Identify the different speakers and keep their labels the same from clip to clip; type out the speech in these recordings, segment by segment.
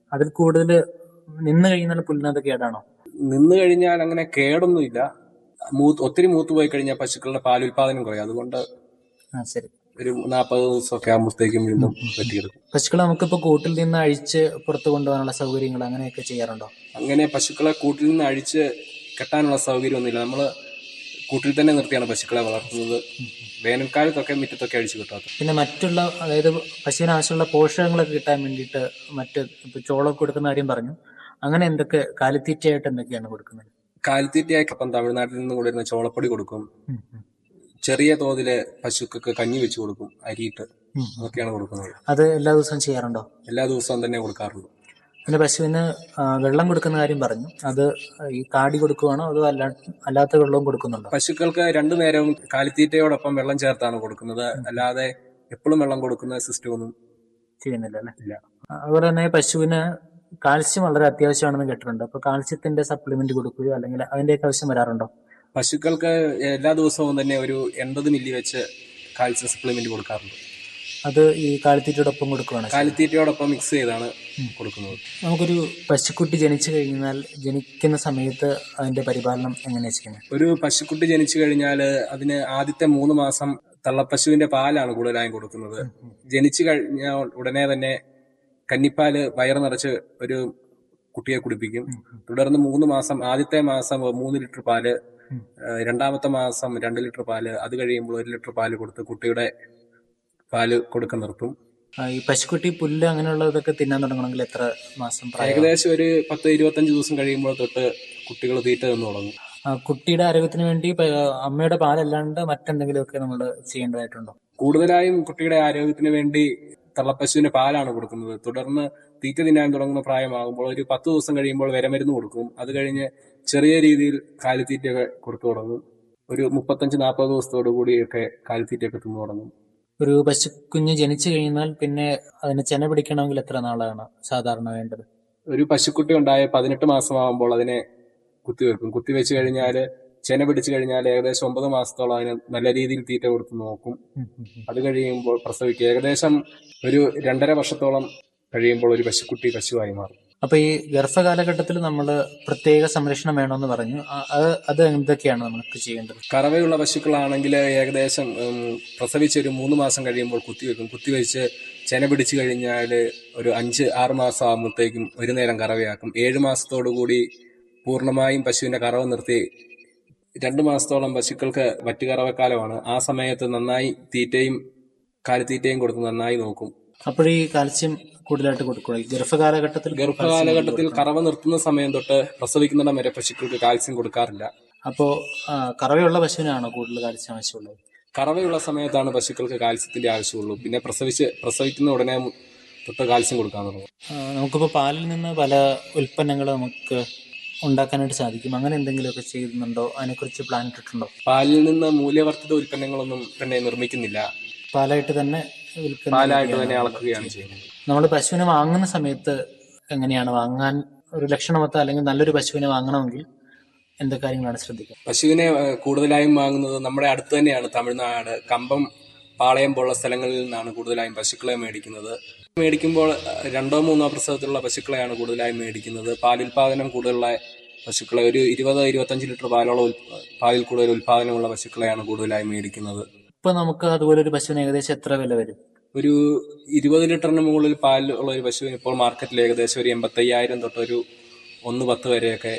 Speaker 1: അതിൽ കൂടുതൽ നിന്ന് കഴിയുന്ന പുല്ലിനത് കേടാണോ
Speaker 2: നിന്ന് കഴിഞ്ഞാൽ അങ്ങനെ കേടൊന്നുമില്ല മൂത്ത് ഒത്തിരി മൂത്ത് പോയി കഴിഞ്ഞാൽ പശുക്കളുടെ പാലുൽപാദനം കുറയും അതുകൊണ്ട്
Speaker 1: ആ ശരി
Speaker 2: ഒരു നാൽപ്പത് ദിവസമൊക്കെ ആകുമ്പോഴത്തേക്കും വീണ്ടും വെട്ടിയെടുക്കും
Speaker 1: പശുക്കളെ നമുക്കിപ്പോ കൂട്ടിൽ നിന്ന് അഴിച്ച് പുറത്തു കൊണ്ടുപോകാനുള്ള സൗകര്യങ്ങൾ അങ്ങനെയൊക്കെ ചെയ്യാറുണ്ടോ
Speaker 2: അങ്ങനെ പശുക്കളെ കൂട്ടിൽ നിന്ന് അഴിച്ച് കെട്ടാനുള്ള സൗകര്യമൊന്നുമില്ല നമ്മൾ കൂട്ടിൽ തന്നെ നിർത്തിയാണ് പശുക്കളെ വളർത്തുന്നത് വേനൽക്കാലത്തൊക്കെ മുറ്റത്തൊക്കെ അഴിച്ചു കിട്ടാത്തത്
Speaker 1: പിന്നെ മറ്റുള്ള അതായത് പശുവിന് ആവശ്യമുള്ള പോഷകങ്ങളൊക്കെ കിട്ടാൻ വേണ്ടിയിട്ട് മറ്റ് ഇപ്പൊ ചോളമൊക്കെ കൊടുക്കുന്ന കാര്യം പറഞ്ഞു അങ്ങനെ എന്തൊക്കെ കാലിത്തീറ്റയായിട്ട് എന്തൊക്കെയാണ് കൊടുക്കുന്നത്
Speaker 2: കാലിത്തീറ്റയായി ഇപ്പം തമിഴ്നാട്ടിൽ നിന്ന് കൊണ്ടുവരുന്ന ചോളപ്പൊടി കൊടുക്കും ചെറിയ തോതില് പശുക്കൾക്ക് കഞ്ഞി വെച്ച് കൊടുക്കും അരിയിട്ട് അതൊക്കെയാണ് കൊടുക്കുന്നത്
Speaker 1: അത് എല്ലാ ദിവസവും ചെയ്യാറുണ്ടോ
Speaker 2: എല്ലാ ദിവസവും തന്നെ കൊടുക്കാറുള്ളൂ
Speaker 1: പിന്നെ പശുവിന് ആ, വെള്ളം കൊടുക്കുന്ന കാര്യം പറഞ്ഞു അത് ഈ കാടി കൊടുക്കുവാണോ അതോ അല്ലാ അല്ലാത്ത വെള്ളവും കൊടുക്കുന്നുണ്ടോ
Speaker 2: പശുക്കൾക്ക് രണ്ടു നേരവും കാലിത്തീറ്റയോടൊപ്പം വെള്ളം ചേർത്താണ് കൊടുക്കുന്നത് അല്ലാതെ എപ്പോഴും വെള്ളം കൊടുക്കുന്ന സിസ്റ്റം ഒന്നും
Speaker 1: ചെയ്യുന്നില്ല അല്ലേ
Speaker 2: ഇല്ല
Speaker 1: അതുപോലെ തന്നെ പശുവിന് കാൽസ്യം വളരെ അത്യാവശ്യമാണെന്ന് കേട്ടിട്ടുണ്ട് അപ്പൊ കാൽസ്യത്തിന്റെ സപ്ലിമെന്റ് കൊടുക്കുകയോ അല്ലെങ്കിൽ അതിന്റെയൊക്കെ ആവശ്യം വരാറുണ്ടോ
Speaker 2: പശുക്കൾക്ക് എല്ലാ ദിവസവും തന്നെ ഒരു എൺപത് മില്ലി വെച്ച് കാൽസ്യം സപ്ലിമെന്റ് കൊടുക്കാറുണ്ട്
Speaker 1: അത് ഈ കാലിത്തീറ്റയോടൊപ്പം കൊടുക്കുകയാണ്
Speaker 2: കാലിത്തീറ്റയോടൊപ്പം മിക്സ് ചെയ്താണ് കൊടുക്കുന്നത്
Speaker 1: നമുക്കൊരു പശുക്കുട്ടി ജനിച്ചു കഴിഞ്ഞാൽ ജനിക്കുന്ന സമയത്ത് അതിന്റെ പരിപാലനം എങ്ങനെയാ ചെയ്യുന്നത്
Speaker 2: ഒരു പശുക്കുട്ടി ജനിച്ചു കഴിഞ്ഞാൽ അതിന് ആദ്യത്തെ മൂന്ന് മാസം തള്ളപ്പശുവിന്റെ പാലാണ് കൂടുതലായും കൊടുക്കുന്നത് ജനിച്ചു കഴിഞ്ഞാൽ ഉടനെ തന്നെ കന്നിപ്പാല് വയറ് നിറച്ച് ഒരു കുട്ടിയെ കുടിപ്പിക്കും തുടർന്ന് മൂന്ന് മാസം ആദ്യത്തെ മാസം മൂന്ന് ലിറ്റർ പാല് ഏഹ് രണ്ടാമത്തെ മാസം രണ്ട് ലിറ്റർ പാല് അത് കഴിയുമ്പോൾ ഒരു ലിറ്റർ പാല് കൊടുത്ത് കുട്ടിയുടെ പാല് കൊടുക്കാൻ നിർത്തും
Speaker 1: ആ, ഈ പശുക്കുട്ടി പുല്ല് അങ്ങനെയുള്ളതൊക്കെ തിന്നാൻ തുടങ്ങണമെങ്കിൽ എത്ര മാസം പ്രായം
Speaker 2: ഏകദേശം ഒരു പത്ത് ഇരുപത്തഞ്ച് ദിവസം കഴിയുമ്പോൾ തൊട്ട് കുട്ടികൾ തീറ്റ നിന്ന് തുടങ്ങും
Speaker 1: ആ, കുട്ടിയുടെ ആരോഗ്യത്തിന് വേണ്ടി പ- അമ്മയുടെ പാലല്ലാണ്ട് മറ്റെന്തെങ്കിലുമൊക്കെ നമ്മൾ ചെയ്യേണ്ടതായിട്ടുണ്ടോ
Speaker 2: കൂടുതലായും കുട്ടിയുടെ ആരോഗ്യത്തിന് വേണ്ടി തള്ളപ്പശുവിന് പാലാണ് കൊടുക്കുന്നത് തുടർന്ന് തീറ്റ തിന്നാൻ തുടങ്ങുന്ന പ്രായമാകുമ്പോൾ ഒരു പത്ത് ദിവസം കഴിയുമ്പോൾ വിരമരുന്ന് കൊടുക്കും അത് കഴിഞ്ഞ് ചെറിയ രീതിയിൽ കാലിത്തീറ്റയൊക്കെ കൊടുത്തു തുടങ്ങും ഒരു മുപ്പത്തഞ്ച് നാൽപ്പത് ദിവസത്തോടു കൂടിയൊക്കെ കാലിത്തീറ്റയൊക്കെ തിന്നു തുടങ്ങും
Speaker 1: ഒരു പശുക്കുഞ്ഞ് ജനിച്ചു കഴിഞ്ഞാൽ പിന്നെ അതിന് ചെന പിടിക്കണമെങ്കിൽ എത്ര നാളാണ് സാധാരണ വേണ്ടത്
Speaker 2: ഒരു പശുക്കുട്ടി ഉണ്ടായ പതിനെട്ട് മാസമാകുമ്പോൾ അതിനെ കുത്തിവെക്കും കുത്തിവെച്ച് കഴിഞ്ഞാൽ ചെന പിടിച്ചു കഴിഞ്ഞാൽ ഏകദേശം ഒമ്പത് മാസത്തോളം അതിന് നല്ല രീതിയിൽ തീറ്റ കൊടുത്ത് നോക്കും അത് കഴിയുമ്പോൾ പ്രസവിക്കും ഏകദേശം ഒരു രണ്ടര വർഷത്തോളം കഴിയുമ്പോൾ ഒരു പശുക്കുട്ടി പശുവായി മാറും
Speaker 1: അപ്പൊ ഈ ഗർഭകാലഘട്ടത്തിൽ നമ്മൾ പ്രത്യേക സംരക്ഷണം വേണമെന്ന് പറഞ്ഞു ആ, അത് അത് എന്തൊക്കെയാണ് നമുക്ക് ചെയ്യേണ്ടത്
Speaker 2: കറവയുള്ള പശുക്കളാണെങ്കിൽ ഏകദേശം ഉം, പ്രസവിച്ച് ഒരു മൂന്ന് മാസം കഴിയുമ്പോൾ കുത്തിവെക്കും കുത്തിവെച്ച് ചെന പിടിച്ചു കഴിഞ്ഞാൽ ഒരു അഞ്ച് ആറ് മാസം ആകുമ്പോഴത്തേക്കും ഒരു നേരം കറവയാക്കും ഏഴ് മാസത്തോടു കൂടി പൂർണ്ണമായും പശുവിന്റെ കറവ നിർത്തി രണ്ട് മാസത്തോളം പശുക്കൾക്ക് വറ്റുകറവക്കാലമാണ് ആ സമയത്ത് നന്നായി തീറ്റയും കാലിത്തീറ്റയും കൊടുത്ത് നന്നായി നോക്കും
Speaker 1: അപ്പോഴീ കാൽസ്യം കൂടുതലായിട്ട് കൊടുക്കണം ഈ ഗർഭകാലഘട്ടത്തിൽ
Speaker 2: ഗർഭകാലഘട്ടത്തിൽ കറവ നിർത്തുന്ന സമയം തൊട്ട് പ്രസവിക്കുന്നിടം വരെ പശുക്കൾക്ക് കാൽസ്യം കൊടുക്കാറില്ല
Speaker 1: അപ്പോ ആ, കറവയുള്ള പശുവിനാണോ കൂടുതൽ കാൽസ്യം ആവശ്യമുള്ളത്
Speaker 2: കറവയുള്ള സമയത്താണ് പശുക്കൾക്ക് കാൽസ്യത്തിന്റെ ആവശ്യമുള്ളൂ പിന്നെ പ്രസവിച്ച് പ്രസവിക്കുന്ന ഉടനെ തൊട്ട് കാൽസ്യം കൊടുക്കാൻ തുടങ്ങും
Speaker 1: ആ, നമുക്കിപ്പോ പാലിൽ നിന്ന് പല ഉൽപ്പന്നങ്ങൾ നമുക്ക് ഉണ്ടാക്കാനായിട്ട് സാധിക്കും അങ്ങനെ എന്തെങ്കിലുമൊക്കെ ചെയ്യുന്നുണ്ടോ അതിനെക്കുറിച്ച് പ്ലാൻ ഇട്ടിട്ടുണ്ടോ
Speaker 2: പാലിൽ നിന്ന് മൂല്യവർദ്ധിത ഉൽപ്പന്നങ്ങളൊന്നും തന്നെ നിർമ്മിക്കുന്നില്ല
Speaker 1: പാലായിട്ട് തന്നെ വിൽക്കുന്ന
Speaker 2: പാലായിട്ട് തന്നെ അളക്കുകയാണ് ചെയ്യുന്നത്
Speaker 1: നമ്മൾ പശുവിനെ വാങ്ങുന്ന സമയത്ത് എങ്ങനെയാണ് വാങ്ങാൻ ഒരു ലക്ഷണമൊത്ത അല്ലെങ്കിൽ നല്ലൊരു പശുവിനെ വാങ്ങണമെങ്കിൽ എന്തൊക്കെ കാര്യങ്ങളാണ് ശ്രദ്ധിക്കുക
Speaker 2: പശുവിനെ ഏഹ്, കൂടുതലായും വാങ്ങുന്നത് നമ്മുടെ അടുത്ത് തന്നെയാണ് തമിഴ്നാട് കമ്പം പാളയം പോലുള്ള സ്ഥലങ്ങളിൽ നിന്നാണ് കൂടുതലായും പശുക്കളെ മേടിക്കുന്നത് മേടിക്കുമ്പോൾ ഏഹ്, രണ്ടോ മൂന്നോ പ്രസവത്തിലുള്ള പശുക്കളെയാണ് കൂടുതലായും മേടിക്കുന്നത് പാലുൽപാദനം കൂടുതലുള്ള പശുക്കളെ ഒരു ഇരുപത് ഇരുപത്തഞ്ച് ലിറ്റർ പാലോളം ഉൽ- പാലിൽ കൂടുതൽ ഉൽപാദനമുള്ള പശുക്കളെയാണ് കൂടുതലായും മേടിക്കുന്നത്
Speaker 1: ഇപ്പൊ നമുക്ക് അതുപോലെ ഒരു പശുവിന് ഏകദേശം എത്ര വില വരും
Speaker 2: ഒരു ഇരുപത് ലിറ്ററിന് മുകളിൽ പാൽ ഉള്ള ഒരു പശുവിന് ഇപ്പോൾ മാർക്കറ്റിൽ ഏകദേശം ഒരു എൺപത്തയ്യായിരം തൊട്ട് ഒരു ഒന്ന് പത്ത് വരെയൊക്കെ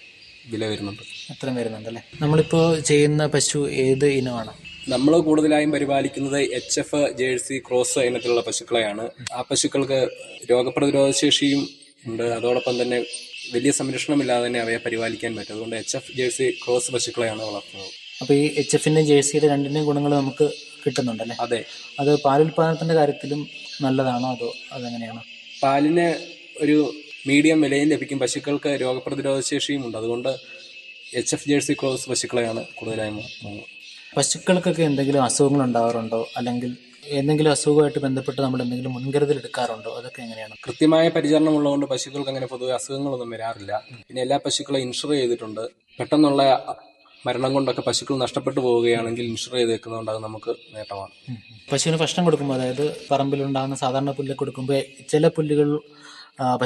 Speaker 2: വില വരുന്നുണ്ട്
Speaker 1: അത്രയും വരുന്നുണ്ട് അല്ലേ നമ്മളിപ്പോ ചെയ്യുന്ന പശു ഏത് ഇനമാണ്
Speaker 2: നമ്മൾ കൂടുതലായും പരിപാലിക്കുന്നത് എച്ച് എഫ് ജേഴ്സി ക്രോസ് ഇനത്തിലുള്ള പശുക്കളെയാണ് ആ പശുക്കൾക്ക് രോഗപ്രതിരോധ ശേഷിയും ഉണ്ട് അതോടൊപ്പം തന്നെ വലിയ സംരക്ഷണമില്ലാതെ തന്നെ അവയെ പരിപാലിക്കാൻ പറ്റും അതുകൊണ്ട് എച്ച് എഫ് ജേഴ്സി ക്രോസ് പശുക്കളെയാണ് വളർത്തുന്നത്
Speaker 1: അപ്പൊ ഈ എച്ച് എഫിന്റെ ജേഴ്സിയുടെ രണ്ടിന്റെയും ഗുണങ്ങൾ നമുക്ക് കിട്ടുന്നുണ്ടല്ലേ
Speaker 2: അതെ
Speaker 1: അത് പാലുൽപാദനത്തിന്റെ കാര്യത്തിലും നല്ലതാണോ അതോ അതെങ്ങനെയാണ്
Speaker 2: പാലിന് ഒരു മീഡിയം വിലയും ലഭിക്കും പശുക്കൾക്ക് രോഗപ്രതിരോധ ശേഷിയും ഉണ്ട് അതുകൊണ്ട് എച്ച് എഫ് ജേഴ്സി ക്രോസ് പശുക്കളെയാണ് കൂടുതലായും വളർത്തുന്നത്
Speaker 1: പശുക്കൾക്കൊക്കെ എന്തെങ്കിലും അസുഖങ്ങൾ ഉണ്ടാവാറുണ്ടോ അല്ലെങ്കിൽ എന്തെങ്കിലും അസുഖമായിട്ട് ബന്ധപ്പെട്ട് നമ്മൾ എന്തെങ്കിലും മുൻകരുതൽ എടുക്കാറുണ്ടോ അതൊക്കെ എങ്ങനെയാണ്
Speaker 2: കൃത്യമായ പരിചരണം ഉള്ളതുകൊണ്ട് പശുക്കൾക്ക് അങ്ങനെ പൊതുവെ അസുഖങ്ങളൊന്നും വരാറില്ല പിന്നെ എല്ലാ പശുക്കളും ഇൻഷുർ ചെയ്തിട്ടുണ്ട് പെട്ടെന്നുള്ള മരണം കൊണ്ടൊക്കെ പശുക്കൾ നഷ്ടപ്പെട്ടു പോവുകയാണെങ്കിൽ ഇൻഷുർ ചെയ്ത് വെക്കുന്നതുകൊണ്ട് അത് നമുക്ക് നേട്ടമാണ്
Speaker 1: പശുവിന് ഭക്ഷണം കൊടുക്കുമ്പോൾ അതായത് പറമ്പിലുണ്ടാകുന്ന സാധാരണ പുല്ല് കൊടുക്കുമ്പോൾ ചില പുല്ലുകൾ ആ,